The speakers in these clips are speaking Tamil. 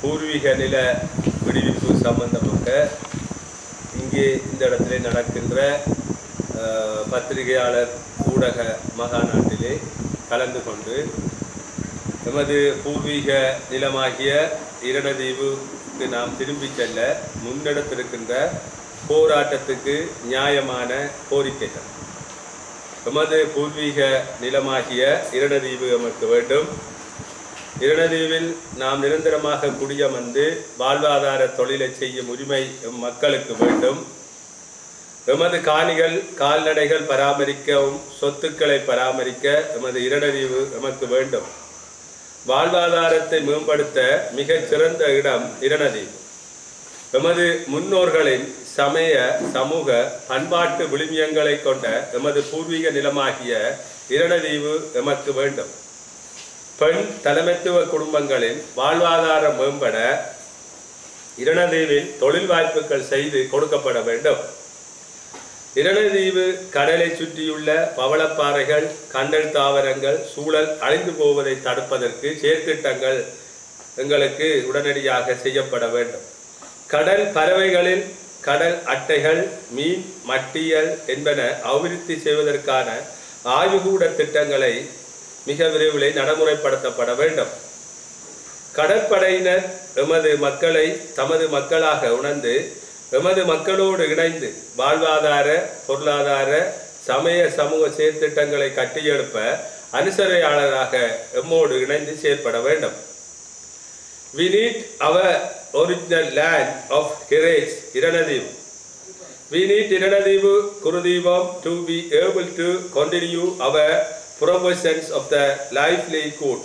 பூர்வீக நில விடுவிப்பு சம்பந்தமாக இங்கே இந்த இடத்திலே நடக்கின்ற அஹ், பத்திரிகையாளர் ஊடக மகாநாட்டிலே கலந்து கொண்டு எமது பூர்வீக நிலமாகிய இரடதீவுக்கு நாம் திரும்பிச் செல்ல முன்னெடுத்திருக்கின்ற போராட்டத்துக்கு நியாயமான கோரிக்கைகள் எமது பூர்வீக நிலமாகிய இரடதீவு எமக்கு வேண்டும் இரடதீவில் நாம் நிரந்தரமாக குடியமர்ந்து வாழ்வாதார தொழிலை செய்யும் உரிமை எம் மக்களுக்கு வேண்டும் எமது காணிகள் கால்நடைகள் பராமரிக்கவும் சொத்துக்களை பராமரிக்க எமது இரடதீவு எமக்கு வேண்டும் வாழ்வாதாரத்தை மேம்படுத்த மிகச் சிறந்த இடம் இரணதீவு எமது முன்னோர்களின் சமய சமூக பண்பாட்டு விழுமியங்களை கொண்ட எமது பூர்வீக நிலமாகிய இரணதீவு எமக்கு வேண்டும் பெண் தலைமைத்துவ குடும்பங்களின் வாழ்வாதாரம் மேம்பட இரணதீவில் தொழில் வாய்ப்புகள் செய்து கொடுக்கப்பட வேண்டும் இரணதீவு கடலை சுற்றியுள்ள பவளப்பாறைகள் கண்டல் தாவரங்கள் சூழல் அழிந்து போவதை தடுப்பதற்கு செயற்திட்டங்கள் எங்களுக்கு உடனடியாக செய்யப்பட வேண்டும் கடல் பறவைகளின் கடல் அட்டைகள் மீன் மட்டியல் என்பன அபிவிருத்தி செய்வதற்கான ஆய்வுகூட திட்டங்களை மிக விரைவிலே நடைமுறைப்படுத்தப்பட வேண்டும் கடற்படையினர் எமது மக்களை தமது மக்களாக உணர்ந்து எமது மக்களோடு இணைந்து வாழ்வாதார பொருளாதார சமய சமூக செயற்திட்டங்களை கட்டியெழுப்ப அனுசரையாளராக எம்மோடு இணைந்து செயற்பட வேண்டும் We need our original land of courage, Iranadivu. We need Iranadivu Kurudivam to be able to continue our provisions of the livelihood.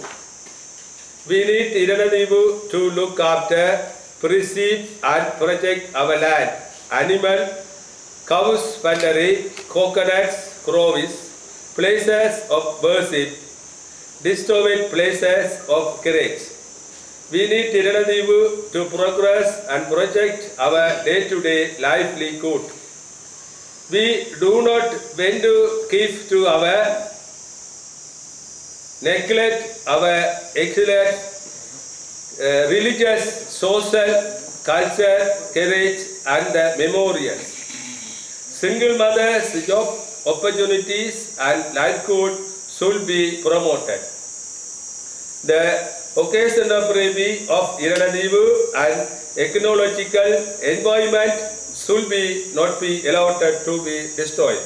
We need Iranadivu to look after, preserve and protect our land, animal, cows, pandari, coconuts, crows, places of worship, distorted places of courage. We need Tirunelveli to progress and project our day-to-day livelihood. We do not want to give to our neglect our excellent uh, religious, social, culture, courage and the memorials. Single mothers job opportunities and livelihood should be promoted. The occasionally of Iranadivu and ecological environment should be not be allowed to be destroyed.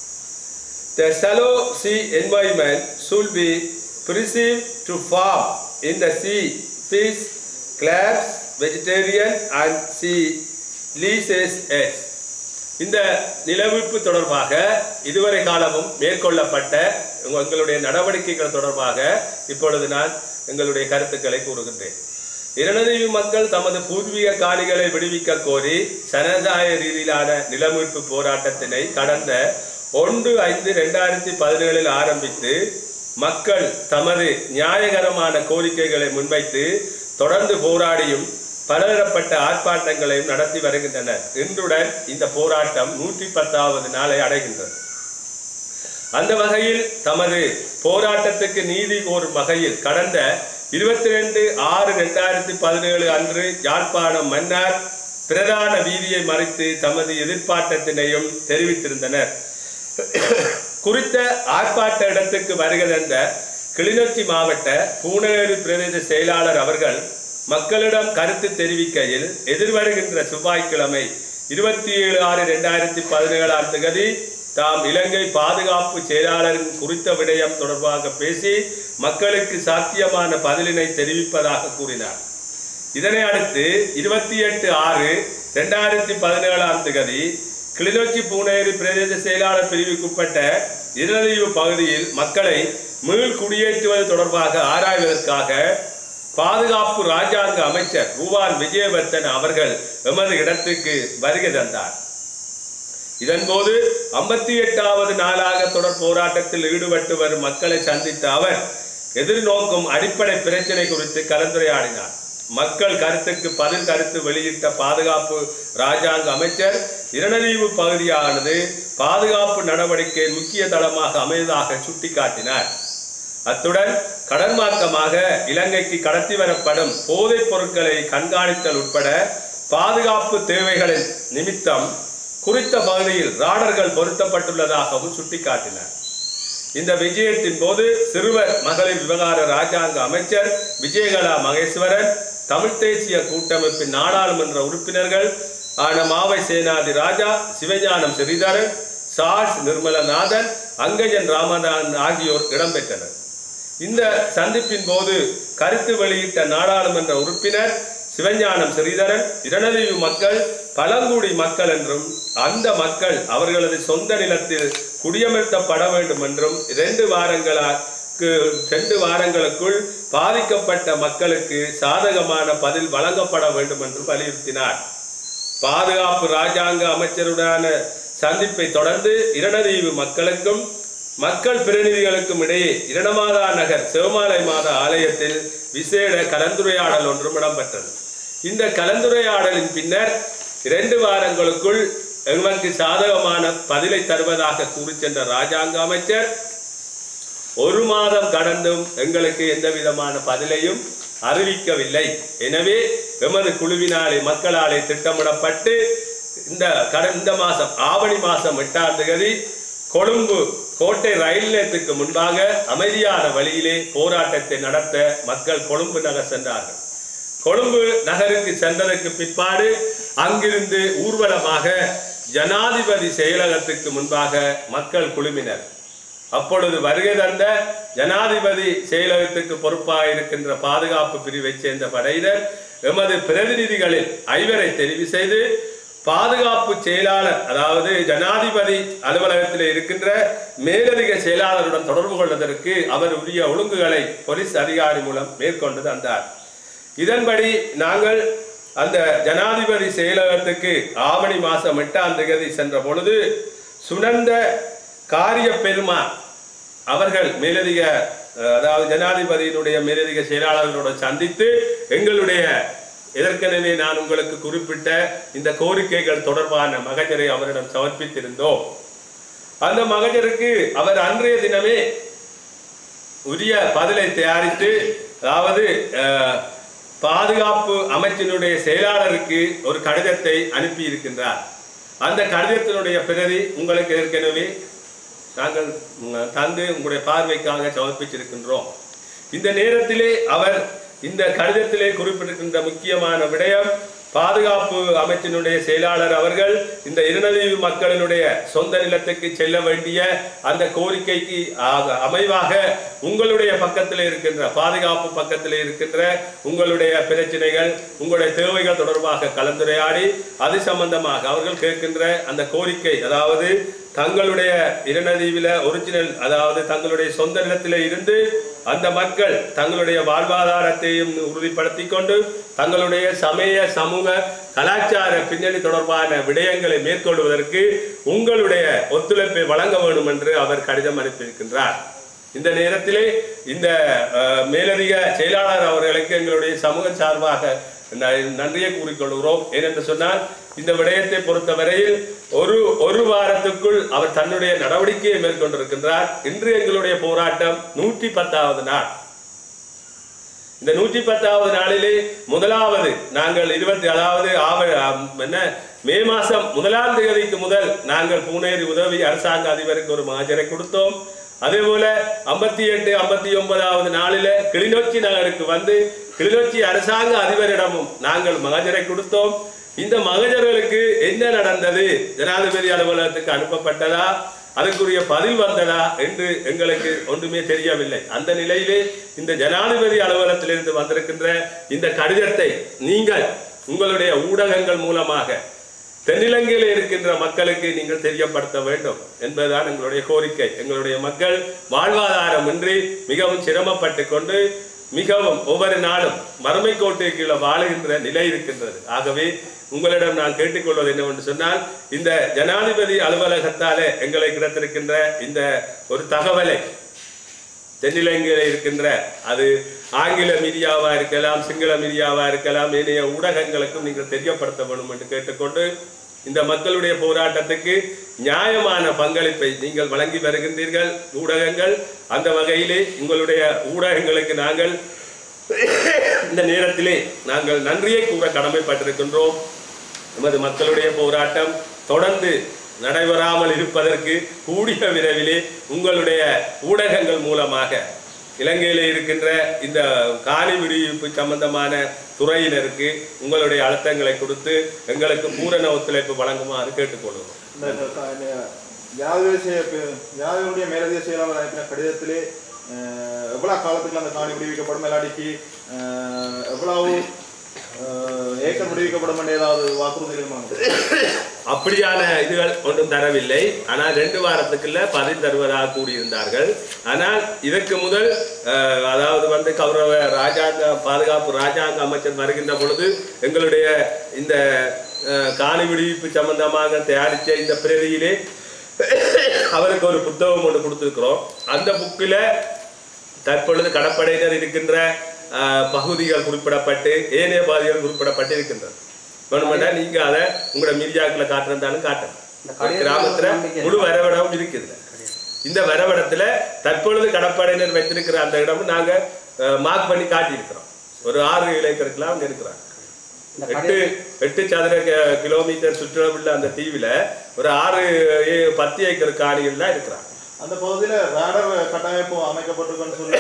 The shallow sea environment should be preserved to farm in the sea, fish, crabs, vegetarian and sea leases eggs. இந்த நிலவிப்பு தொடர்பாக இதுவரை காலமும் மேற்கொள்ளப்பட்ட உங்க- எங்களுடைய நடவடிக்கைகள் தொடர்பாக இப்பொழுது நான் எங்களுடைய கருத்துக்களை கூறுகின்றேன் இரணதீவு மக்கள் தமது பூர்வீக காணிகளை விடுவிக்க கோரி சனதாய ரீதியிலான நிலமீட்பு போராட்டத்தினை கடந்த ஒன்று ஐந்து ரெண்டாயிரத்தி பதினேழில் ஆரம்பித்து மக்கள் தமது நியாயகரமான கோரிக்கைகளை முன்வைத்து தொடர்ந்து போராடியும் பலதரப்பட்ட ஆர்ப்பாட்டங்களையும் நடத்தி வருகின்றனர் இன்றுடன் இந்த போராட்டம் நூற்றி பத்தாவது நாளை அடைகின்றது அந்த வகையில் தமது போராட்டத்துக்கு நீதி கோரும் வகையில் கடந்த இருபத்தி ரெண்டு ஆறு ரெண்டாயிரத்தி பதினேழு அன்று யாழ்ப்பாணம் மன்னார் பிரதான வீதியை மறைத்து தமது எதிர்ப்பாட்டத்தினையும் தெரிவித்திருந்தனர் குறித்த ஆர்ப்பாட்ட இடத்துக்கு வருகை தந்த கிளிநொச்சி மாவட்ட பூனேறு பிரதேச செயலாளர் அவர்கள் மக்களிடம் கருத்து தெரிவிக்கையில் எதிர்வருகின்ற செவ்வாய்க்கிழமை இருபத்தி ஏழு ஆறு ரெண்டாயிரத்தி பதினேழாம் தேதி தாம் இலங்கை பாதுகாப்பு செயலாளரின் குறித்த விடயம் தொடர்பாக பேசி மக்களுக்கு சாத்தியமான பதிலினை தெரிவிப்பதாக கூறினார் இதனை அடுத்து இருபத்தி எட்டு ஆறு ரெண்டாயிரத்தி பதினேழாம் தேதி கிளிநொச்சி பூனேரி பிரதேச செயலாளர் பிரிவுக்குட்பட்ட இருநதீவு பகுதியில் மக்களை மீள் குடியேற்றுவது தொடர்பாக ஆராய்வதற்காக பாதுகாப்பு ராஜாங்க அமைச்சர் ரூவான் விஜயவர்தன் அவர்கள் எமது இடத்துக்கு வருகை தந்தார் இதன்போது ஐம்பத்தி எட்டாவது நாளாக தொடர் போராட்டத்தில் ஈடுபட்டு வரும் மக்களை சந்தித்த அவர் எதிர்நோக்கும் அடிப்படை பிரச்சனை குறித்து கலந்துரையாடினார் மக்கள் கருத்துக்கு பதில் கருத்து வெளியிட்ட பாதுகாப்பு ராஜாங்க அமைச்சர் இரணதீவு பகுதியானது பாதுகாப்பு நடவடிக்கை முக்கிய தளமாக அமைவதாக சுட்டிக்காட்டினார் அத்துடன் கடன்மாக்கமாக இலங்கைக்கு கடத்தி வரப்படும் போதைப் பொருட்களை கண்காணித்தல் உட்பட பாதுகாப்பு தேவைகளின் நிமித்தம் குறித்த பகுதியில் ராடர்கள் பொருத்தப்பட்டுள்ளதாகவும் சுட்டிக்காட்டினார் இந்த விஜயத்தின் போது சிறுவர் மகளிர் விவகார ராஜாங்க அமைச்சர் விஜயகலா மகேஸ்வரன் தமிழ் தேசிய கூட்டமைப்பின் நாடாளுமன்ற உறுப்பினர்கள் ஆன மாவை சேனாதி ராஜா சிவஞானம் ஸ்ரீதரன் சார்ஸ் நிர்மலநாதன் அங்கஜன் ராமநாதன் ஆகியோர் இடம்பெற்றனர் இந்த சந்திப்பின் போது கருத்து வெளியிட்ட நாடாளுமன்ற உறுப்பினர் சிவஞானம் ஸ்ரீதரன் இரணதீவு மக்கள் பழங்குடி மக்கள் என்றும் அந்த மக்கள் அவர்களது சொந்த நிலத்தில் குடியமர்த்தப்பட வேண்டும் என்றும் இரண்டு வாரங்களுக்கு ரெண்டு வாரங்களுக்குள் பாதிக்கப்பட்ட மக்களுக்கு சாதகமான பதில் வழங்கப்பட வேண்டும் என்று வலியுறுத்தினார் பாதுகாப்பு ராஜாங்க அமைச்சருடனான சந்திப்பை தொடர்ந்து இரணதீவு மக்களுக்கும் மக்கள் பிரதிநிதிகளுக்கும் இடையே இரணமாதா நகர் சிவமாலை மாதா ஆலயத்தில் விசேட கலந்துரையாடல் ஒன்றும் இடம்பெற்றது இந்த கலந்துரையாடலின் பின்னர் இரண்டு வாரங்களுக்குள் எங்களுக்கு சாதகமான பதிலை தருவதாக கூறி சென்ற ராஜாங்க அமைச்சர் ஒரு மாதம் கடந்தும் எங்களுக்கு எந்த விதமான பதிலையும் அறிவிக்கவில்லை எனவே எமது குழுவினாலே மக்களாலே திட்டமிடப்பட்டு இந்த கடன் இந்த மாசம் ஆவணி மாசம் எட்டாம் தேதி கொழும்பு கோட்டை ரயில் நிலையத்துக்கு முன்பாக அமைதியான வழியிலே போராட்டத்தை நடத்த மக்கள் கொழும்பு நகர் சென்றார்கள் கொழும்பு நகருக்கு சென்றதற்கு பிற்பாடு அங்கிருந்து ஊர்வலமாக ஜனாதிபதி செயலகத்துக்கு முன்பாக மக்கள் குழுமினர் அப்பொழுது வருகை தந்த ஜனாதிபதி செயலகத்துக்கு பொறுப்பாக இருக்கின்ற பாதுகாப்பு பிரிவைச் சேர்ந்த படையினர் எமது பிரதிநிதிகளில் ஐவரை தெரிவு செய்து பாதுகாப்பு செயலாளர் அதாவது ஜனாதிபதி அலுவலகத்தில் இருக்கின்ற மேலதிக செயலாளருடன் தொடர்பு கொள்வதற்கு அவர் உரிய ஒழுங்குகளை போலீஸ் அதிகாரி மூலம் மேற்கொண்டு தந்தார் இதன்படி நாங்கள் அந்த ஜனாதிபதி செயலகத்துக்கு ஆவணி மாசம் எட்டாம் தேதி சென்ற பொழுது சுனந்த காரிய பெருமான் அவர்கள் மேலதிக அஹ், அதாவது ஜனாதிபதியினுடைய மேலதிக செயலாளர்களோடு சந்தித்து எங்களுடைய ஏற்கனவே நான் உங்களுக்கு குறிப்பிட்ட இந்த கோரிக்கைகள் தொடர்பான மகஜரை அவரிடம் சமர்ப்பித்திருந்தோம் அந்த மகஜருக்கு அவர் அன்றைய தினமே உரிய பதிலை தயாரித்து அதாவது அஹ், பாதுகாப்பு அமைச்சினுடைய செயலாளருக்கு ஒரு கடிதத்தை அனுப்பி இருக்கின்றார் அந்த கடிதத்தினுடைய பிரதி உங்களுக்கு ஏற்கனவே நாங்கள் உங்க- தந்து உங்களுடைய பார்வைக்காக சமர்ப்பிச்சிருக்கின்றோம் இந்த நேரத்திலே அவர் இந்த கடிதத்திலே குறிப்பிட்டிருக்கின்ற முக்கியமான விடயம் பாதுகாப்பு அமைச்சினுடைய செயலாளர் அவர்கள் இந்த இருநதீவு மக்களினுடைய சொந்த நிலத்துக்கு செல்ல வேண்டிய அந்த கோரிக்கைக்கு ஆக- அமைவாக உங்களுடைய பக்கத்தில் இருக்கின்ற பாதுகாப்பு பக்கத்தில் இருக்கின்ற உங்களுடைய பிரச்சனைகள் உங்களுடைய தேவைகள் தொடர்பாக கலந்துரையாடி அது சம்பந்தமாக அவர்கள் கேட்கின்ற அந்த கோரிக்கை அதாவது தங்களுடைய இருநதீவில ஒரிஜினல் அதாவது தங்களுடைய சொந்த நிலத்திலே இருந்து அந்த மக்கள் தங்களுடைய வாழ்வாதாரத்தையும் உறுதிப்படுத்தி கொண்டு தங்களுடைய சமய சமூக கலாச்சார பின்னணி தொடர்பான விடயங்களை மேற்கொள்வதற்கு உங்களுடைய ஒத்துழைப்பை வழங்க வேண்டும் என்று அவர் கடிதம் அனுப்பியிருக்கின்றார் இந்த நேரத்திலே இந்த அஹ், மேலதிக செயலாளர் அவர்களுக்கு எங்களுடைய சமூக சார்பாக ந- நன்றியை கூறிக்கொள்கிறோம் ஏனென்று சொன்னால் இந்த விடயத்தை பொறுத்தவரையில் ஒரு ஒரு வாரத்துக்குள் அவர் தன்னுடைய நடவடிக்கையை மேற்கொண்டிருக்கின்றார் இன்று எங்களுடைய போராட்டம் நூற்றி பத்தாவது நாள் இந்த நூற்றி பத்தாவது நாளிலே முதலாவது நாங்கள் இருபத்தி அதாவது ஆவ ஆம், என்ன மே மாசம் முதலாம் தேதிக்கு முதல் நாங்கள் பூனேரி உதவி அரசாங்க அதிபருக்கு ஒரு மகஜரை கொடுத்தோம் அதே போல ஐம்பத்தி எட்டு ஐம்பத்தி ஒன்பதாவது நாளில கிளிநொச்சி நகருக்கு வந்து கிளிநொச்சி அரசாங்க அதிபரிடமும் நாங்கள் மகஜரை கொடுத்தோம் இந்த மகஜர்களுக்கு என்ன நடந்தது ஜனாதிபதி அலுவலகத்துக்கு அனுப்பப்பட்டதா அதற்குரிய பதில் வந்ததா என்று எங்களுக்கு ஒன்றுமே தெரியவில்லை அந்த நிலையிலே இந்த ஜனாதிபதி அலுவலகத்திலிருந்து வந்திருக்கின்ற இந்த கடிதத்தை நீங்கள் உங்களுடைய ஊடகங்கள் மூலமாக தென்னிலங்கையில் இருக்கின்ற மக்களுக்கு நீங்கள் தெரியப்படுத்த வேண்டும் என்பதுதான் எங்களுடைய கோரிக்கை எங்களுடைய மக்கள் வாழ்வாதாரமின்றி மிகவும் சிரமப்பட்டு கொண்டு மிகவும் ஒவ்வொரு நாளும் வறுமை கோட்டை கீழே வாழுகின்ற நிலை இருக்கின்றது ஆகவே உங்களிடம் நான் கேட்டுக்கொள்வது என்னவென்று சொன்னால் இந்த ஜனாதிபதி அலுவலகத்தாலே எங்களை கிடைத்திருக்கின்ற இந்த ஒரு தகவலை தென்னிலங்கையில் இருக்கின்ற அது ஆங்கில மீடியாவா இருக்கலாம் சிங்கள மீடியாவா இருக்கலாம் ஏனைய ஊடகங்களுக்கும் நீங்கள் தெரியப்படுத்த வேண்டும் என்று கேட்டுக்கொண்டு இந்த மக்களுடைய போராட்டத்துக்கு நியாயமான பங்களிப்பை நீங்கள் வழங்கி வருகின்றீர்கள் ஊடகங்கள் அந்த வகையிலே உங்களுடைய ஊடகங்களுக்கு நாங்கள் இந்த நேரத்திலே நாங்கள் நன்றியை கூற கடமைப்பட்டிருக்கின்றோம் நமது மக்களுடைய போராட்டம் தொடர்ந்து நடைபெறாமல் இருப்பதற்கு கூடிய விரைவிலே உங்களுடைய ஊடகங்கள் மூலமாக இலங்கையிலே இருக்கின்ற இந்த காணி விடுவிப்பு சம்பந்தமான துறையினருக்கு உங்களுடைய அழுத்தங்களை கொடுத்து எங்களுக்கு பூரண ஒத்துழைப்பு வழங்குமாறு கேட்டுக்கொள்கிறோம் இந்த இந்த க- இந்த ஜனாதிபதி செய்ய- ப- ஜனாதிபதியுடைய மேலதிக செயலாளர் அனுப்பின கடிதத்திலே அஹ், எவ்வளவு காலத்துக்கு அந்த காணி விடுவிக்கப்படும் இல்லாட்டிக்கு அஹ், எவ்வளவு அஹ், ஏக்கர் விடுவிக்கப்படும் என்ற ஏதாவது வாக்குறுதி இருக்குமா? அப்படியான இதுகள் ஒன்றும் தரவில்லை ஆனால் ரெண்டு வாரத்துக்குள்ள பதில் தருவதாக கூறியிருந்தார்கள் ஆனால் இதற்கு முதல் அஹ், அதாவது வந்து கௌரவ ராஜாங்க பாதுகாப்பு ராஜாங்க அமைச்சர் வருகின்ற பொழுது எங்களுடைய இந்த அஹ், காணி விடுவிப்பு சம்பந்தமாக தயாரித்த இந்த பிரதியிலே அவருக்கு ஒரு புத்தகம் ஒன்று கொடுத்துருக்கிறோம் அந்த புக்கில் தற்பொழுது கடற்படையினர் இருக்கின்ற அஹ், பகுதிகள் குறிப்பிடப்பட்டு ஏனைய பகுதிகள் குறிப்பிடப்பட்டு இருக்கின்றது வேணுமெண்டா நீங்க அதை உங்களோட மீடியாக்களை காட்டுறதாலும் காட்டணும் ஒரு கிராமத்துல முழு வரைபடம் இருக்குது இந்த வரைபடத்துல தற்பொழுது கடற்படையினர் வைத்திருக்கிற அந்த இடமும் நாங்க மார்க் பண்ணி காட்டியிருக்கிறோம் ஒரு ஆறு ஏக்கருக்குலாம் அவங்க இருக்கிறாங்க எட்டு எட்டு சதுர கி- கிலோமீட்டர் சுற்றுலா அந்த தீவுல ஒரு ஆறு ஏ- பத்து ஏக்கர் காணிகள்லாம் இருக்கிறாங்க அந்த பகுதியில ரேடர் கட்டமைப்பு அமைக்கப்பட்டிருக்குன்னு சொல்லி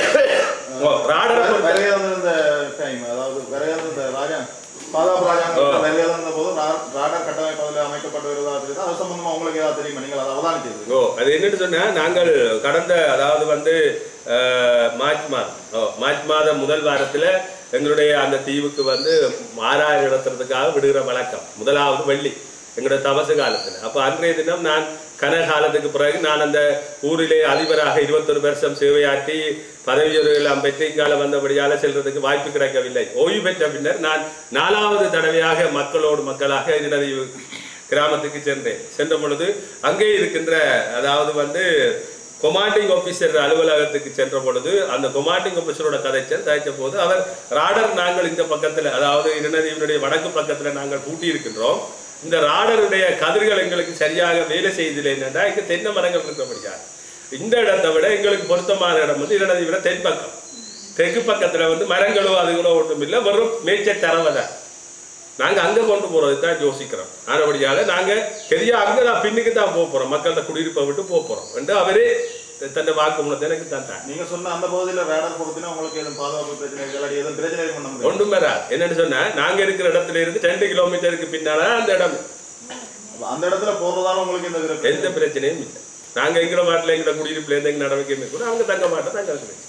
ஓ, radar அஹ், பொறுத்த- விரையா இருந்த டைம் அதாவது விரையா இருந்த ராஜா பாதுகாப்பு ராஜாங்க விரையா இருந்த போது ராடர் கட்டமைப்பு அதில் அமைக்கப்பட்டு வருவதா தெரியுது அது சம்பந்தமா உங்களுக்கு ஏதாவது தெரியுமா நீங்கள் அதை அவதானிச்சது ஓ அது என்னன்னு சொன்னா நாங்கள் கடந்த அதாவது வந்து அஹ், மார்ச் மாதம் ஓ மார்ச் மாதம் முதல் வாரத்துல எங்களுடைய அந்த தீவுக்கு வந்து ஆறாயிரம் நடத்துறதுக்காக விடுகிற வழக்கம் முதலாவது வெள்ளி எங்களுடைய தவசு காலத்துல அப்ப அன்றைய தினம் நான் கன காலத்துக்கு பிறகு நான் அந்த ஊரிலே அதிபராக இருபத்தொரு வருஷம் சேவையாற்றி பதவியுறை எல்லாம் பெற்று இங்கால வந்தபடியால செல்றதுக்கு வாய்ப்பு கிடைக்கவில்லை ஓய்வு பெற்ற பின்னர் நான் நாலாவது தடவையாக மக்களோடு மக்களாக இருநதி கிராமத்துக்கு சென்றேன் சென்ற பொழுது அங்கே இருக்கின்ற அதாவது வந்து கொமாண்டிங் ஆபீசர் அலுவலகத்துக்கு சென்ற பொழுது அந்த கொமாண்டிங் ஆபீசரோட கதைச்சல் கதைச்ச போது அவர் ராடர் நாங்கள் இந்த பக்கத்துல அதாவது இருநதியினுடைய வடக்கு பக்கத்துல நாங்கள் பூட்டி இருக்கின்றோம் இந்த ராடருடைய கதிர்கள் எங்களுக்கு சரியாக வேலை செய்ததில்லை என்னன்னா இங்க தென்னை மரங்கள் இருக்கிறபடியா இந்த இடத்தை விட எங்களுக்கு பொருத்தமான இடம் வந்து இருநதி விட தென் பக்கம் தெற்கு பக்கத்துல வந்து மரங்களோ அதுகளோ ஒன்றும் இல்லை வெறும் மேய்ச்சல் தரவதான் நாங்க அங்க கொண்டு போறது தான் யோசிக்கிறோம் ஆனபடியால நாங்க பெரிய அங்க தான் பின்னுக்கு தான் போக போறோம் மக்கள்கிட்ட குடியிருப்பை விட்டு போக போறோம் என்று அவரே தன்னை வாக்குமூலத்தை எனக்கு தந்தார் நீங்க சொன்ன அந்த பகுதியில ரேடர் பொறுத்தினா உங்களுக்கு எதுவும் பாதுகாப்பு பிரச்சனை இருக்கு இல்லாட்டி எதுவும் பிரச்சனை இருக்கும் நம்ம ஒன்றும் வராது என்னன்னு சொன்னா நாங்க இருக்கிற இடத்துல இருந்து ரெண்டு கிலோமீட்டருக்கு பின்னால அந்த இடம் அந்த இடத்துல போறதால உங்களுக்கு இந்த விருப்பம் எந்த பிரச்சனையும் இல்லை நாங்க எங்கட மாட்டில் எங்கட குடியிருப்புல இருந்து எங்க நடவடிக்கை கூட அவங்க தங்க மாட்டோம் தங்க பிரச்சனை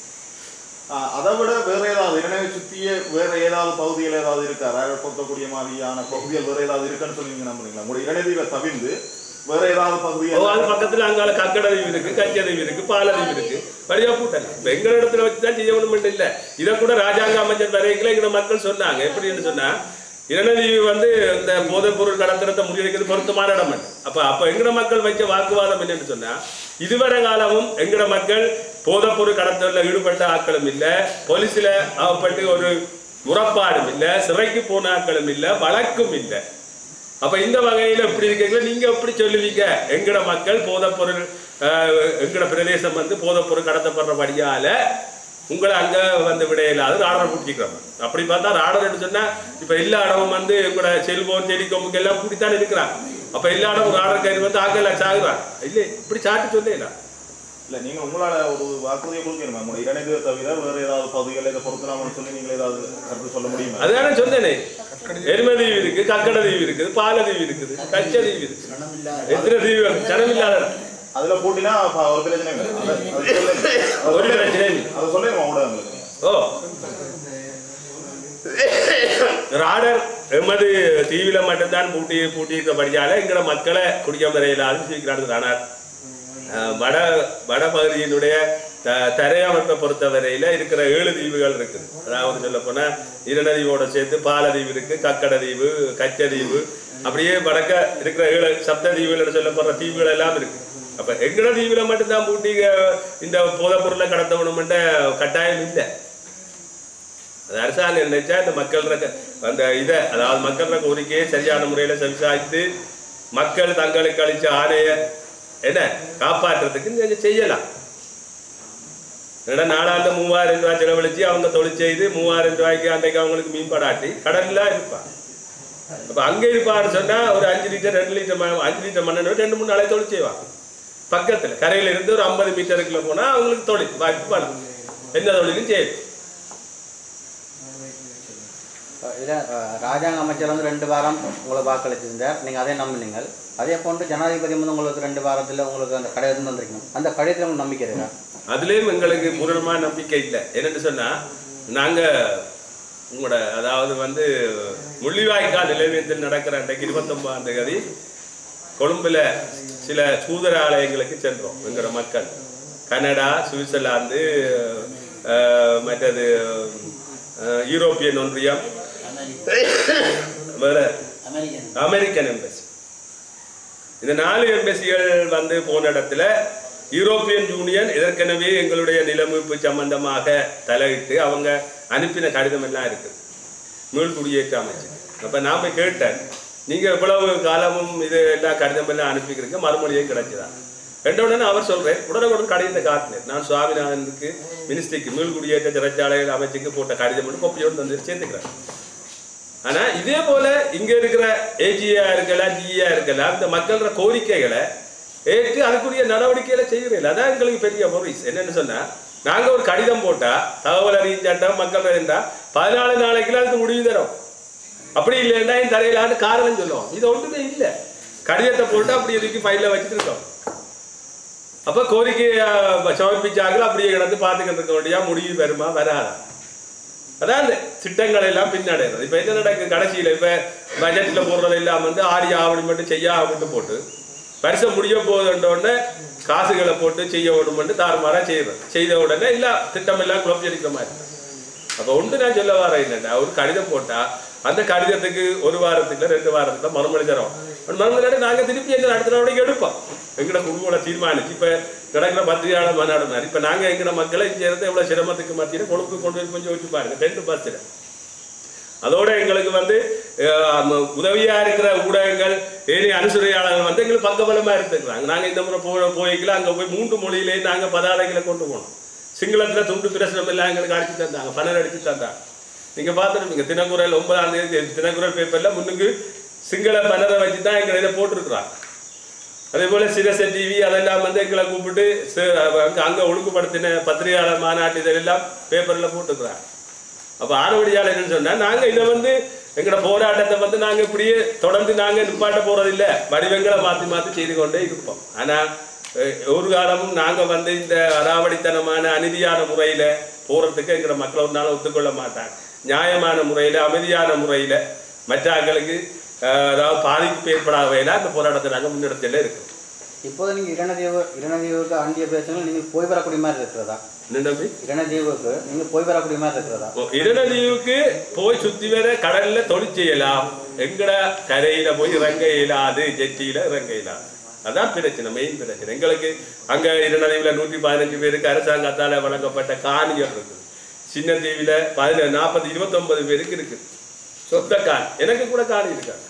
ஆஹ் அதை விட வேற ஏதாவது இணைவை சுத்திய வேற ஏதாவது பகுதிகள் ஏதாவது இருக்கா ரேடர் பொருத்தக்கூடிய மாதிரியான பகுதிகள் வேற ஏதாவது இருக்குன்னு சொல்லி நீங்க நம்புறீங்களா உங்களுடைய இணைதீவை தவிர்ந்து வேற ஏதாவது ஓ பகுதிகள் அது பக்கத்துல அங்கால கக்கடதீவு இருக்கு கச்சதீவு இருக்கு பாலதீவு இருக்கு வழியா பூட்டலாம் இப்ப எங்க இடத்துல வச்சு தான் செய்யணும் இல்ல இதை கூட ராஜாங்க அமைச்சர் வரைக்கும் எங்க மக்கள் சொன்னாங்க எப்படின்னு சொன்னா இரணதீவு வந்து இந்த போதைப் பொருள் கடத்தலத்தை முறியடிக்கிறது பொருத்தமான இடம் அல்ல. அப்ப அப்ப எங்கட மக்கள் வச்ச வாக்குவாதம் என்னன்னு சொன்னா இதுவரை காலமும் எங்கட மக்கள் போதைப் பொருள் கடத்தலில் ஈடுபட்ட ஆட்களும் இல்ல போலீஸ்ல அவப்பட்டு ஒரு முறப்பாடும் இல்ல சிறைக்கு போன ஆட்களும் இல்ல வழக்கும் இல்லை அப்ப இந்த வகையில எப்படி இருக்கீங்களோ நீங்க எப்படி சொல்லுவீங்க எங்கட மக்கள் போதைப்பொருள் ஆஹ், எங்கட பிரதேசம் வந்து போதைப்பொருள் கடத்தப்படுறபடியால உங்களை அங்க வந்து விட இல்லாத ராடர் பிடிச்சிக்கிறோம் அப்படி பார்த்தா ராடர் சொன்னா இப்ப எல்லா இடமும் வந்து உங்களோட செல்போன் டெலிகாமுக்கு எல்லாம் கூட்டித்தான் இருக்கிறாங்க அப்ப எல்லா இடமும் ராடர் கயிறு வந்து ஆக்கெல்லாம் சாகுறாங்க இல்லை இப்படி சாட்டு சொல்லல இல்ல நீங்க உங்களால ஒரு வாக்குறுதியை கொடுக்கணுமா உங்களுடைய இணைதீவை தவிர வேற ஏதாவது பகுதிகள் இதை பொருத்தலாம்னு சொல்லி நீங்க ஏதாவது கருத்து சொல்ல முடியுமா அதுதானே சொன்னேனே எருமதீவு இருக்கு கக்கட தீவு இருக்குது பாலதீவு இருக்குது கச்சதீவு இருக்கு எத்தனை தீவு ஜனமில்லாத இடம். அதுல போட்டினா அப்ப ஒரு பிரச்சனை இல்லை அதை- அதை சொல்லுங்க. ஒரு பிரச்சனையும் இல்லை. அதை சொல்லுங்க ஊடகங்களுக்கு ஓ ராடர் எமது தீவில மட்டும்தான் பூட்டி பூட்டியிருக்கபடியால எங்கட மக்களை குடியமறையிலாலும் சீக்கிரம் காணார் அஹ் வட வட பகுதியினுடைய த- தரையமைப்பை பொறுத்தவரையில இருக்கிற ஏழு தீவுகள் இருக்குது அதாவது சொல்ல போனா இருநதீவோட சேர்த்து பாலதீவு இருக்கு கக்கடதீவு கச்சதீவு அப்படியே வடக்க இருக்கிற ஏழு சப்த தீவுகள் சொல்ல போற தீவுகள் எல்லாம் இருக்கு அப்ப எங்கட தீவுல மட்டும்தான் பூட்டி அஹ், இந்த போதைப் பொருளை கடத்தணும்ன்ற கட்டாயம் இல்லை அது அரசாங்கம் நினைச்சா இந்த மக்கள் அந்த இதை அதாவது மக்கள் கோரிக்கையை சரியான முறையில் செவிசாய்த்து மக்கள் தங்களுக்கு அளிச்ச ஆணைய என்ன காப்பாற்றுறதுக்கு நீங்க செய்யலாம் ஏன்னா நாலாண்டு மூவாயிரம் ரூபாய் செலவழிச்சு அவங்க தொழில் செய்து மூவாயிரம் ரூபாய்க்கு அன்றைக்கு அவங்களுக்கு மீன் படாட்டி கடல்ல இருப்பா அப்ப அங்க இருப்பான்னு சொன்னா ஒரு அஞ்சு லிட்டர் ரெண்டு லிட்டர் ம- அஞ்சு லிட்டர் மண்ணெண்ணெய் ரெண்டு மூணு நாளை தொழில் செய்வாங்க பக்கத்துல கரையில இருந்து ஒரு ஐம்பது மீட்டருக்குள்ள போனா அவங்களுக்கு தொழில் வாய்ப்பு படம் எந்த தொழிலும் செய்யும் இதில் ராஜாங்க அமைச்சர் வந்து ரெண்டு வாரம் உங்களை வாக்களிச்சிருந்தார் நீங்கள் அதே நம்பினீங்க அதே போன்று ஜனாதிபதி வந்து உங்களுக்கு ரெண்டு வாரத்தில் உங்களுக்கு அந்த கடிதம் வந்திருக்கணும் அந்த கடிதத்தில் உங்களுக்கு நம்பிக்கை இருக்கா அதுலேயும் எங்களுக்கு பூரணமான நம்பிக்கை இல்லை என்னன்னு சொன்னா நாங்க உங்களோட அதாவது வந்து முள்ளிவாய்க்கால் நிலையத்தில் நடக்கிற அன்றைக்கு இருபத்தொன்பதாம் தேதி கொழும்புல சில சூதர ஆலயங்களுக்கு சென்றோம் எங்களோட மக்கள் கனடா சுவிட்சர்லாந்து அஹ், மற்றது அஹ், யூரோப்பியன் ஒன்றியம் வேற அமெரிக்கன் எம்பசி இந்த நாலு எம்பசிகள் வந்து போன இடத்துல யூரோப்பியன் யூனியன் ஏற்கனவே எங்களுடைய நிலமீட்பு சம்பந்தமாக தலையிட்டு அவங்க அனுப்பின கடிதம் எல்லாம் இருக்கு மீள் குடியேற்ற அமைச்சு அப்ப நான் போய் கேட்டேன் நீங்க இவ்வளவு காலமும் இது எல்லாம் கடிதம் எல்லாம் அனுப்பிக்கிறீங்க மறுமொழியும் கிடைச்சதா ரெண்டோடனே அவர் சொல்றேன் உடனுக்குடன் கடிதத்தை காட்டினேன் நான் சுவாமிநாதனுக்கு மினிஸ்ட்ரிக்கு மீள் குடியேற்ற சிறைச்சாலைகள் அமைச்சுக்கு போட்ட கடிதம் மட்டும் கொப்பியோடு தந்து சேர்த்துக்கிறேன் ஆனா இதே போல இங்க இருக்கிற ஏஜியா இருக்கலாம் ஜியா இருக்கலாம் இந்த மக்களோட கோரிக்கைகளை ஏற்று அதுக்குரிய நடவடிக்கைகளை செய்கிறீங்க அதான் எங்களுக்கு பெரிய worries என்னன்னு சொன்னா நாங்க ஒரு கடிதம் போட்டா தகவல் அறியும் சட்டம் மக்கள் இருந்தா பதினாலு நாளைக்குள்ள அதுக்கு முடிவு தரோம் அப்படி இல்லைன்னா என் தலையிலான்னு காரணம் சொல்லுவோம் இது ஒன்றுமே இல்லை கடிதத்தை போட்டு அப்படி இதுக்கு ஃபைல்ல வச்சுட்டு இருக்கோம் அப்ப கோரிக்கையை சமர்ப்பிச்சாங்களோ அப்படியே கிடந்து பார்த்துக்கிட்டு இருக்க வேண்டியா முடிவு வருமா வராதா அதான் இந்த திட்டங்கள் எல்லாம் பின்னடைறது இப்ப என்ன நடக்குது கடைசியில இப்ப பட்ஜெட்ல போடுறது எல்லாம் வந்து ஆடி ஆவணி மட்டும் செய்ய ஆவணி போட்டு வருஷம் முடிய போகுதுன்ற உடனே காசுகளை போட்டு செய்ய விடுமென்று தாறுமாறா செய்யறது செய்த உடனே இல்ல திட்டம் எல்லாம் குழப்படிக்கிற மாதிரி அப்ப ஒன்று நான் சொல்ல வரேன் என்னன்னா ஒரு கடிதம் போட்டா அந்த கடிதத்துக்கு ஒரு வாரத்துக்குள்ள ரெண்டு வாரத்துக்குள்ள மறுமொழி தரோம் மறுமொழி நாங்க திருப்பி என்ன அடுத்த நடவடிக்கை எடுப்போம் எங்கட குடும்பங்களை தீர்மானிச்சு இப்ப நடக்கிற பத்திரிகையாளர் மாநாடு மாதிரி இப்ப நாங்க எங்கட மக்களை இங்க இருந்து எவ்வளவு சிரமத்துக்கு மத்தியில கொழுப்பு கொண்டு போய் கொஞ்சம் வச்சு பாருங்க ரெண்டு பஸ்ல அதோட எங்களுக்கு வந்து அஹ், ம- உதவியா இருக்கிற ஊடகங்கள் ஏனைய அனுசரியாளர்கள் வந்து எங்களுக்கு பக்கபலமா இருந்துக்கிறாங்க நாங்க இந்த முறை போ போய்க்கல அங்க போய் மூன்று மொழியிலே நாங்க பதாதைகளை கொண்டு போனோம் சிங்களத்துல துண்டு பிரசனம் எல்லாம் எங்களுக்கு அடிச்சு தந்தாங்க பணம் அடிச்சு தந்தாங்க நீங்க பார்த்துருப்பீங்க தினக்குரல் ஒன்பதாம் தேதி தினக்குரல் பேப்பர்ல முன்னுக்கு சிங்கள பணரை வச்சு தான் எங்களை இதை போட்டிருக்கிறாங்க அதே போல சிரச டிவி அதெல்லாம் வந்து எங்களை கூப்பிட்டு சி- அங்க அங்க ஒழுங்குபடுத்தின பத்திரிகையாளர் மாநாட்டு இதெல்லாம் பேப்பர்ல போட்டுக்கிறாங்க அப்ப ஆனவடியால் என்னன்னு சொன்னா நாங்க இதை வந்து எங்களோட போராட்டத்தை வந்து நாங்க இப்படியே தொடர்ந்து நாங்க நிப்பாட்ட போறது இல்ல வடிவங்களை மாத்தி மாத்தி செய்து கொண்டே இருப்போம் ஆனா அஹ், ஒரு காலமும் நாங்க வந்து இந்த அடாவடித்தனமான அநீதியான முறையில போறதுக்கு எங்களோட மக்கள் ஒரு நாள் ஒத்துக்கொள்ள மாட்டாங்க நியாயமான முறையில அமைதியான முறையில மற்ற ஆட்களுக்கு அஹ், அதாவது பாதிப்பு ஏற்படாத வகையில அந்த போராட்டத்தை நாங்க முன்னெடுத்துல இருக்கோம் இப்போது நீங்கள் இரணதீவு இரணதீவுக்கு அண்டிய பேசுங்கள் நீங்கள் போய் வரக்கூடிய மாதிரி இருக்கிறதா என்ன தம்பி இரணதீவுக்கு நீங்கள் போய் வரக்கூடிய மாதிரி இருக்கிறதா இருநதீவுக்கு போய் சுத்தி வர கடல்ல தொழில் செய்யலாம் எங்கட கரையில போய் இறங்க இயலாது ஜெட்டியில இறங்க இயலாது அதான் பிரச்சனை மெயின் பிரச்சனை எங்களுக்கு அங்க இருநதீவுல நூற்றி பதினஞ்சு பேருக்கு அரசாங்கத்தால வழங்கப்பட்ட காணிகள் இருக்குது சின்ன தீவில பதினேழு நாற்பது இருபத்தொன்பது பேருக்கு இருக்கு சொந்த காணி எனக்கு கூட காணி இருக்காங்க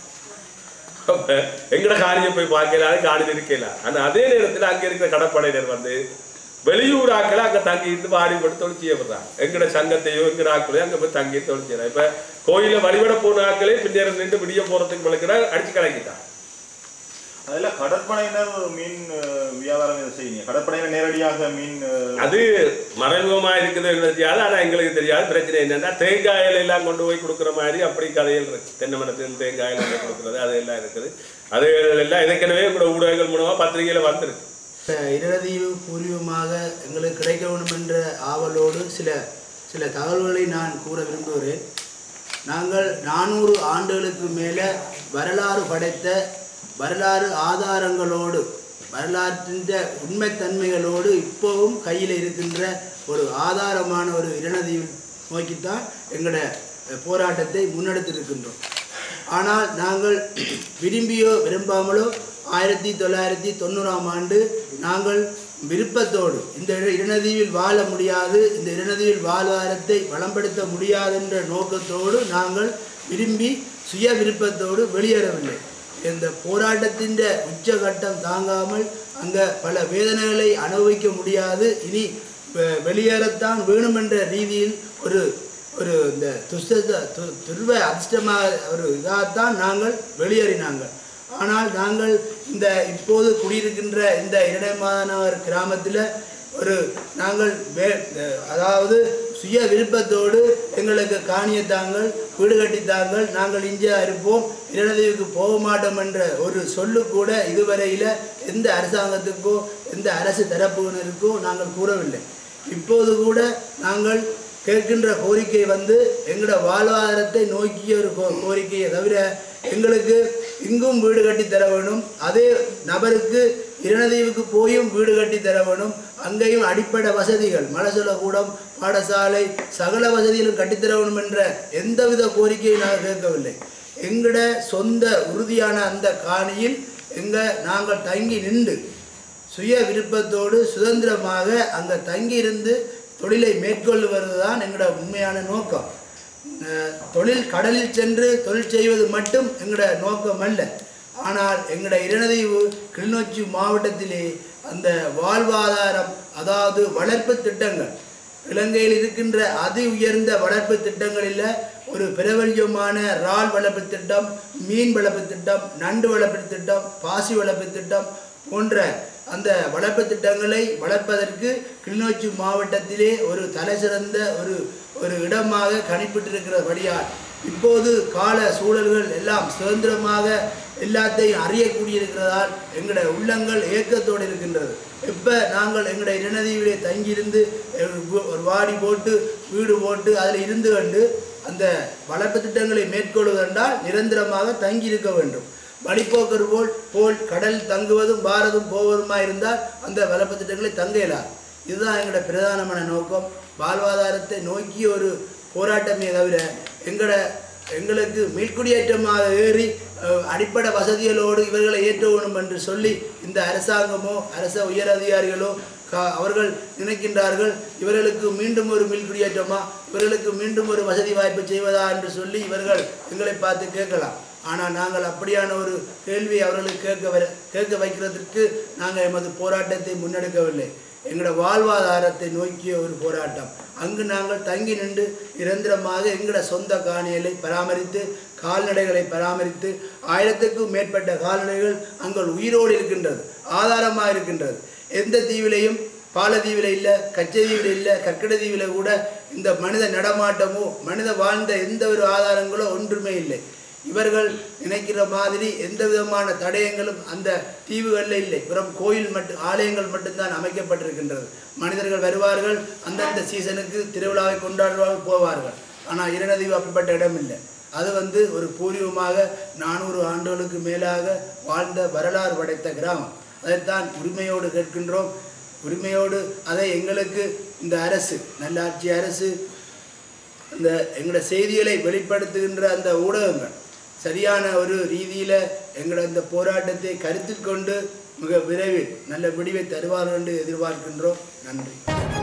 அப்ப எங்கட காணியை போய் பார்க்கலாம் காணி இருக்கலாம் ஆனா அதே நேரத்துல அங்க இருக்கிற கடற்படையினர் வந்து வெளியூர் ஆக்களை அங்க தங்கி இருந்து வாடி போட்டு தொழில் செய்யப்படுறாங்க எங்கட சங்கத்தையோ எங்கட ஆக்களையோ அங்க போய் தங்கி தொழில் செய்யறாங்க இப்ப கோயில வழிபட போன ஆக்களே பின்னேற நின்று விடிய போறதுக்கு விளக்கிட அடிச்சு கலக்கிட்டான் அதெல்லாம் கடற்படையினர் மீன் அஹ், வியாபாரம் இதை செய்யுங்க கடற்படையினர் நேரடியாக மீன் அஹ், அது மறைமுகமா இருக்குது எங்களுக்கு தெரியாது ஆனா எங்களுக்கு தெரியாது பிரச்சனை என்னன்னா தேங்காயில எல்லாம் கொண்டு போய் கொடுக்குற மாதிரி அப்படி கதைகள் இருக்கு தென்னை மரத்தின் தேங்காயில எல்லாம் கொடுக்குறது அது எல்லாம் இருக்குது அது எல்லாம் ஏற்கனவே கூட ஊடகங்கள் மூலமா பத்திரிகையில வந்திருக்கு இரதீவு பூர்வீகமாக எங்களுக்கு கிடைக்க வேண்டும் என்ற ஆவலோடு சில சில தகவல்களை நான் கூற விரும்புகிறேன் நாங்கள் நானூறு ஆண்டுகளுக்கு மேலே வரலாறு படைத்த வரலாறு ஆதாரங்களோடு வரலாற்றின் உண்மைத்தன்மைகளோடு இப்போவும் கையில் இருக்கின்ற ஒரு ஆதாரமான ஒரு இரணதீவு நோக்கித்தான் எங்களோட போராட்டத்தை முன்னெடுத்திருக்கின்றோம் ஆனால் நாங்கள் விரும்பியோ விரும்பாமலோ ஆயிரத்தி தொள்ளாயிரத்தி தொண்ணூறாம் ஆண்டு நாங்கள் விருப்பத்தோடு இந்த இட- இரணதீவில் வாழ முடியாது இந்த இரணதீவில் வாழ்வாதாரத்தை வளம்படுத்த முடியாது என்ற நோக்கத்தோடு நாங்கள் விரும்பி சுய விருப்பத்தோடு வெளியேறவில்லை இந்த போராட்டத்தின் உச்சகட்டம் தாங்காமல் அங்கே பல வேதனைகளை அனுபவிக்க முடியாது இனி வெ- வெளியேறத்தான் வேணுமென்ற ரீதியில் ஒரு ஒரு இந்த துஷ்ட து- துர்வ அதிர்ஷ்டமாக ஒரு இதாகத்தான் நாங்கள் வெளியேறினாங்க ஆனால் நாங்கள் இந்த இப்போது குடியிருக்கின்ற இந்த இரடைமாநகர் கிராமத்தில் ஒரு நாங்கள் வே அஹ் அதாவது சுய விருப்பத்தோடு எங்களுக்கு காணியத்தாங்கள் வீடு கட்டித்தாங்கள் நாங்கள் இங்கே இருப்போம் இரநதீவுக்கு போக மாட்டோம் என்ற ஒரு சொல்லு கூட இதுவரையில் எந்த அரசாங்கத்துக்கோ எந்த அரசு தரப்பினருக்கோ நாங்கள் கூறவில்லை இப்போது கூட நாங்கள் கேட்கின்ற கோரிக்கை வந்து எங்களோட வாழ்வாதாரத்தை நோக்கிய ஒரு கோ கோரிக்கையை தவிர எங்களுக்கு இங்கும் வீடு கட்டி தர வேணும் அதே நபருக்கு இரணதீவுக்கு போயும் வீடு கட்டி தர வேணும் அங்கேயும் அடிப்படை வசதிகள் மலசல கூடம் பாடசாலை சகல வசதிகளும் கட்டித்தர வேணும் என்ற எந்தவித கோரிக்கையும் நாங்கள் கேட்கவில்லை எங்களோட சொந்த உறுதியான அந்த காணியில் எங்க நாங்கள் தங்கி நின்று சுய விருப்பத்தோடு சுதந்திரமாக அங்கே தங்கியிருந்து தொழிலை மேற்கொள்வது தான் எங்களோட உண்மையான நோக்கம் அஹ் தொழில் கடலில் சென்று தொழில் செய்வது மட்டும் எங்களோட நோக்கம் அல்ல ஆனால் எங்களோட இரணதீவு கிளிநொச்சி மாவட்டத்திலே அந்த வாழ்வாதாரம் அதாவது வளர்ப்பு திட்டங்கள் இலங்கையில் இருக்கின்ற அதி உயர்ந்த வளர்ப்பு திட்டங்களில் ஒரு பிரபல்யமான இறால் வளர்ப்பு திட்டம் மீன் வளர்ப்பு திட்டம் நண்டு வளர்ப்பு திட்டம் பாசி வளர்ப்பு திட்டம் போன்ற அந்த வளர்ப்பு திட்டங்களை வளர்ப்பதற்கு கிளிநொச்சி மாவட்டத்திலே ஒரு தலைசிறந்த ஒரு ஒரு இடமாக கணிப்பிட்டிருக்கிறபடியால் இப்போது கால சூழல்கள் எல்லாம் சுதந்திரமாக எல்லாத்தையும் அறியக்கூடியிருக்கிறதால் எங்களுடைய உள்ளங்கள் ஏக்கத்தோடு இருக்கின்றது எப்போ நாங்கள் எங்களுடைய இரணதீவிலே தங்கியிருந்து ஒரு ஒரு வாடி போட்டு வீடு போட்டு அதில் இருந்து கண்டு அந்த வளர்ப்பு திட்டங்களை மேற்கொள்வதென்றால் நிரந்தரமாக தங்கியிருக்க வேண்டும் வழிப்போக்கர் போல் போல் கடல் தங்குவதும் பாரதும் போவதுமாக இருந்தால் அந்த வளர்ப்பு திட்டங்களை தங்க இயலாது இதுதான் எங்களோட பிரதானமான நோக்கம் வாழ்வாதாரத்தை நோக்கிய ஒரு போராட்டமே தவிர எங்களோட எங்களுக்கு மீள்குடியேற்றமாக ஏறி அஹ், அடிப்படை வசதிகளோடு இவர்களை ஏற்ற வேணும் என்று சொல்லி இந்த அரசாங்கமோ அரச உயர் அதிகாரிகளோ கா அவர்கள் நினைக்கின்றார்கள் இவர்களுக்கு மீண்டும் ஒரு மீள்குடியேற்றமா இவர்களுக்கு மீண்டும் ஒரு வசதி வாய்ப்பு செய்வதா என்று சொல்லி இவர்கள் எங்களை பார்த்து கேட்கலாம் ஆனால் நாங்கள் அப்படியான ஒரு கேள்வியை அவர்களுக்கு கேட்க வர கேட்க வைக்கிறதுக்கு நாங்கள் எமது போராட்டத்தை முன்னெடுக்கவில்லை எங்களோட வாழ்வாதாரத்தை நோக்கிய ஒரு போராட்டம் அங்கு நாங்கள் தங்கி நின்று நிரந்தரமாக எங்களோட சொந்த காணிகளை பராமரித்து கால்நடைகளை பராமரித்து ஆயிரத்துக்கும் மேற்பட்ட கால்நடைகள் அங்கே உயிரோடு இருக்கின்றது ஆதாரமாக இருக்கின்றது எந்த தீவிலையும் பாலதீவில் இல்லை கச்சதீவில் இல்லை கற்கட தீவில் கூட இந்த மனித நடமாட்டமோ மனித வாழ்ந்த எந்த ஒரு ஆதாரங்களோ ஒன்றுமே இல்லை இவர்கள் நினைக்கிற மாதிரி எந்த விதமான தடயங்களும் அந்த தீவுகளில் இல்லை வெறும் கோயில் மட்டும் ஆலயங்கள் மட்டும்தான் அமைக்கப்பட்டிருக்கின்றது மனிதர்கள் வருவார்கள் அந்தந்த சீசனுக்கு திருவிழாவை கொண்டாடுவார்கள் போவார்கள் ஆனால் இரணதீவு அப்படிப்பட்ட இடம் இல்லை அது வந்து ஒரு பூர்வமாக நானூறு ஆண்டுகளுக்கு மேலாக வாழ்ந்த வரலாறு படைத்த கிராமம் அதைத்தான் உரிமையோடு கேட்கின்றோம் உரிமையோடு அதை எங்களுக்கு இந்த அரசு நல்லாட்சி அரசு இந்த எங்களோட செய்திகளை வெளிப்படுத்துகின்ற அந்த ஊடகங்கள் சரியான ஒரு ரீதியில் எங்களோட இந்த போராட்டத்தை கருத்தில் கொண்டு மிக விரைவில் நல்ல முடிவை தருவார்கள் என்று எதிர்பார்க்கின்றோம் நன்றி